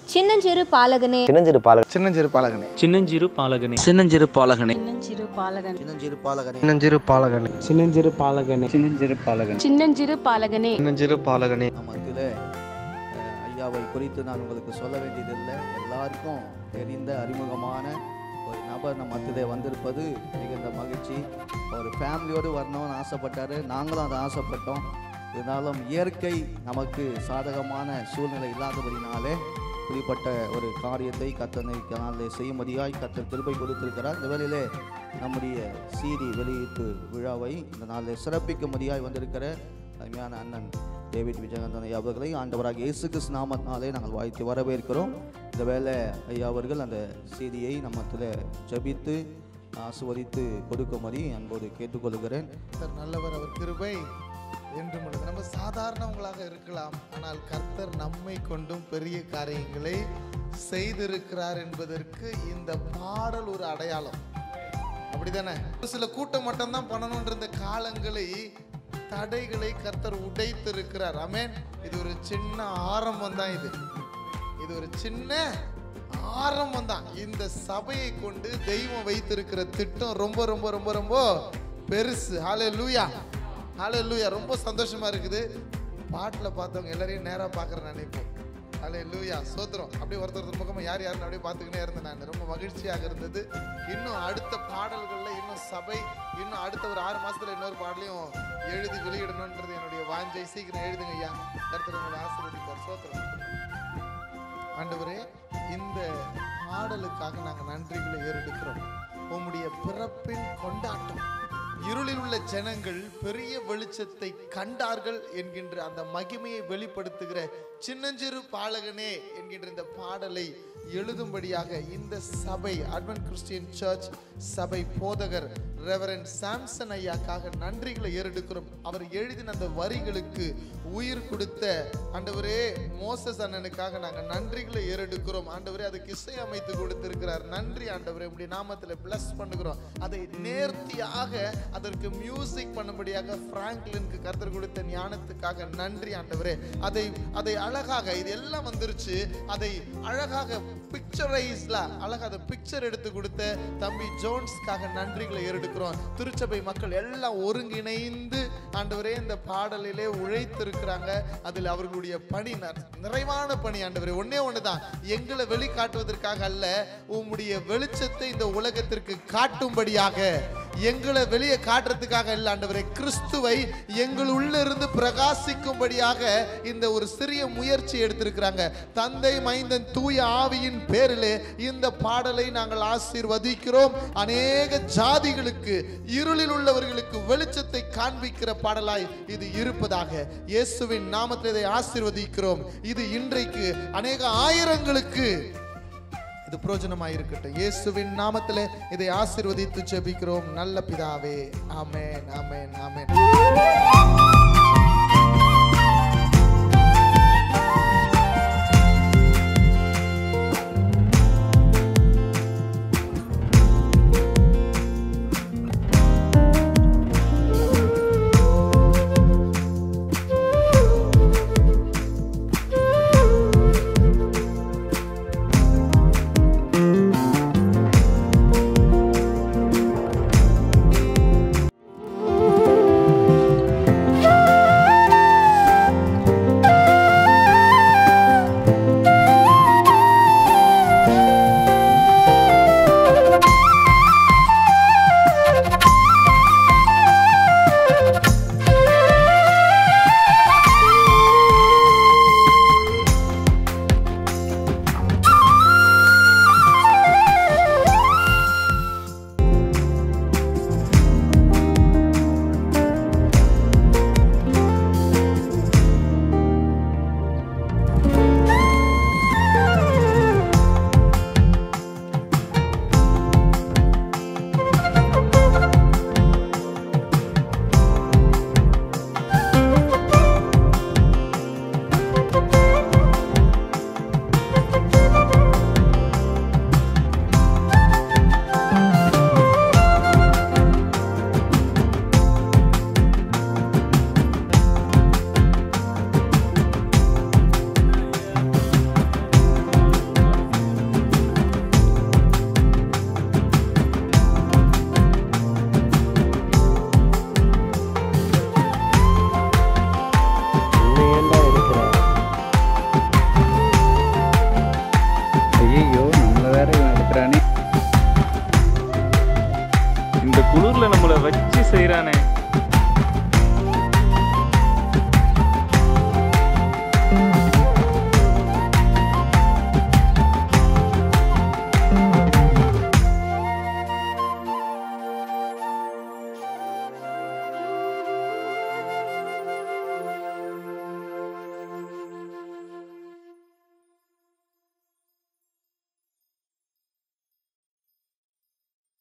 சின்னஞ்சிறு பாலகனே சின்னஞ்சிறு பாலகன் சின்னஞ்சிறு பாலகனே சின்னஞ்சிறு பாலகனே சின்னஞ்சிறு பாலகனே சின்னஞ்சிறு பாலகன் சின்னஞ்சிறு பாலகனே சின்னஞ்சிறு பாலகனே சின்னஞ்சிறு பாலகனே சின்னஞ்சிறு பாலகன் சின்னஞ்சிறு பாலகனே சின்னஞ்சிறு பாலகனே மத்தியில் ஐயாவை குறித்து நான் உங்களுக்கு சொல்ல வேண்டியதில்லை எல்லாருக்கும் தெரிந்த அறிமுகமான ஒரு நபர் நம்ம மத்தியிலே வந்திருப்பது மிகுந்த மகிழ்ச்சி ஒரு ஃபேமிலியோடு வரணும்னு ஆசைப்பட்டார் நாங்களும் அதை ஆசைப்பட்டோம் இருந்தாலும் இயற்கை நமக்கு சாதகமான சூழ்நிலை இல்லாதபடினாலே இப்படிப்பட்ட ஒரு காரியத்தை கத்தனை நாளிலே செய்யும்படியாய் கத்தர் கிருபை கொடுத்திருக்கிறார் இந்த வேளையிலே நம்முடைய சீடி வெளியீட்டு விழாவை இந்த நாளில் சிறப்பிக்கும்படியாய் வந்திருக்கிற அருமையான அண்ணன் டேவிட் விஜயகாந்தன் ஐயா அவர்களை ஆண்டவராக இயேசு கிறிஸ்து நாமத்தினாலே நாங்கள் வாழ்த்து வரவேற்கிறோம் இந்த வேளை ஐயா அவர்கள் அந்த செய்தியை நம்மத்தில் ஜெபித்து ஆசுவதித்து கொடுக்கும்படி அன்போடு கேட்டுக்கொள்கிறேன் கர்த்தர் நல்லவர் அவர் கிருபை என்றும் உள்ளது நம்ம சாதாரணவங்களாக இருக்கலாம் ஆனால் கர்த்தர் நம்மை கொண்டும் பெரிய காரியங்களை செய்திருக்கிறார் என்பதற்கு இந்த பாடல் ஒரு அடையாளம் அப்படிதானே ஒரு சில கூட்டம் மட்டும்தான் பண்ணணுன்ற இந்த காலங்களை தடைகளை கர்த்தர் உடைத்திருக்கிறார் ஆமென் இது ஒரு சின்ன ஆரம்பம் தான் இது இது ஒரு சின்ன ஆரம்பம் தான் இந்த சபையை கொண்டு தெய்வம் வைத்திருக்கிற திட்டம் ரொம்ப ரொம்ப ரொம்ப ரொம்ப பெருசு ஹாலே லூயா ஹாலே லூயா ரொம்ப சந்தோஷமா இருக்குது பாட்டில் பார்த்தவங்க எல்லாரையும் நேராக பார்க்குற நினைப்போம் ஹலே லூயா சோத்திரம் அப்படியே ஒருத்தர் ஒருத்தர் பக்கமாக யார் யாருன்னு அப்படியே பார்த்துக்கினே இருந்தேன் நான் ரொம்ப மகிழ்ச்சியாக இருந்தது இன்னும் அடுத்த பாடல்களில் இன்னும் சபை இன்னும் அடுத்த ஒரு ஆறு மாசத்துல இன்னொரு பாடலையும் எழுதி வெளியிடணுன்றது என்னுடைய வாஞ்சை சீக்கிரம் எழுதுங்க ஐயா கருத்து உங்களை ஆசீர்வதிப்பார் சோத்திரம் ஆண்டவரே இந்த பாடலுக்காக நாங்கள் நன்றிகளை ஏறெடுக்கிறோம் உம்முடைய பிறப்பின் கொண்டாட்டம் இருளில் உள்ள ஜனங்கள் பெரிய வெளிச்சத்தை கண்டார்கள் என்கின்ற அந்த மகிமையை வெளிப்படுத்துகிற சின்னஞ்சிறு பாலகனே என்கின்ற இந்த பாடலை எழுதும்படியாக இந்த சபை அட்வன் கிறிஸ்டியன் சர்ச் சபை போதகர் ரெவரன் சாம்சன் ஐயாக்காக நன்றிகளை ஏறெடுக்கிறோம் அவர் எழுதின அந்த வரிகளுக்கு உயிர் கொடுத்த ஆண்டவரே மோசஸ் அண்ணனுக்காக நாங்கள் நன்றிகளை ஏறெடுக்கிறோம் ஆண்டவரே அதுக்கு இசை அமைத்து கொடுத்திருக்கிறார் நன்றி ஆண்டவரே உடைய நாமத்தில் பிளஸ் பண்ணுகிறோம் அதை நேர்த்தியாக அதற்கு மியூசிக் பண்ணும்படியாக பிராங்க்லினுக்கு கருத்தர் கொடுத்த ஞானத்துக்காக நன்றி ஆண்டவரே அதை அதை அழகாக இது எல்லாம் வந்துருச்சு அதை அழகாக பிக்சரைஸ்ல அழகாக அதை பிக்சர் எடுத்து கொடுத்த தம்பி ஜோன்ஸ்க்காக நன்றிகளை ஏறெடுக்கிறோம் திருச்சபை மக்கள் எல்லாம் ஒருங்கிணைந்து ஆண்டவரே இந்த பாடலிலே உழைத்திருக்கிறாங்க அதில் அவர்களுடைய பணி ந- நிறைவான பணி ஆண்டவரே ஒண்ணே ஒண்ணுதான் எங்களை வெளிக்காட்டுவதற்காக அல்ல உம்முடைய வெளிச்சத்தை இந்த உலகத்திற்கு காட்டும்படியாக எங்களை வெளியே காட்டுறதுக்காக இல்ல ஆண்டவரே கிறிஸ்துவை எங்கள் உள்ள இருந்து பிரகாசிக்கும்படியாக இந்த ஒரு சிறிய முயற்சி எடுத்திருக்கிறாங்க தந்தை மைந்தன் தூய ஆவியின் பேரிலே இந்த பாடலை நாங்கள் ஆசீர்வதிக்கிறோம் அநேக ஜாதிகளுக்கு இருளில் உள்ளவர்களுக்கு வெளிச்சத்தை காண்பிக்கிற பாடலாய் இது இருப்பதாக இயேசுவின் நாமத்தில் இதை ஆசீர்வதிக்கிறோம் இது இன்றைக்கு அநேக ஆயிரங்களுக்கு இது பிரயோஜனமாக இருக்கட்டும் இயேசுவின் நாமத்தில் இதை ஆசீர்வதித்து ஜெபிக்கிறோம் நல்ல பிதாவே ஆமென் ஆமென் ஆமென்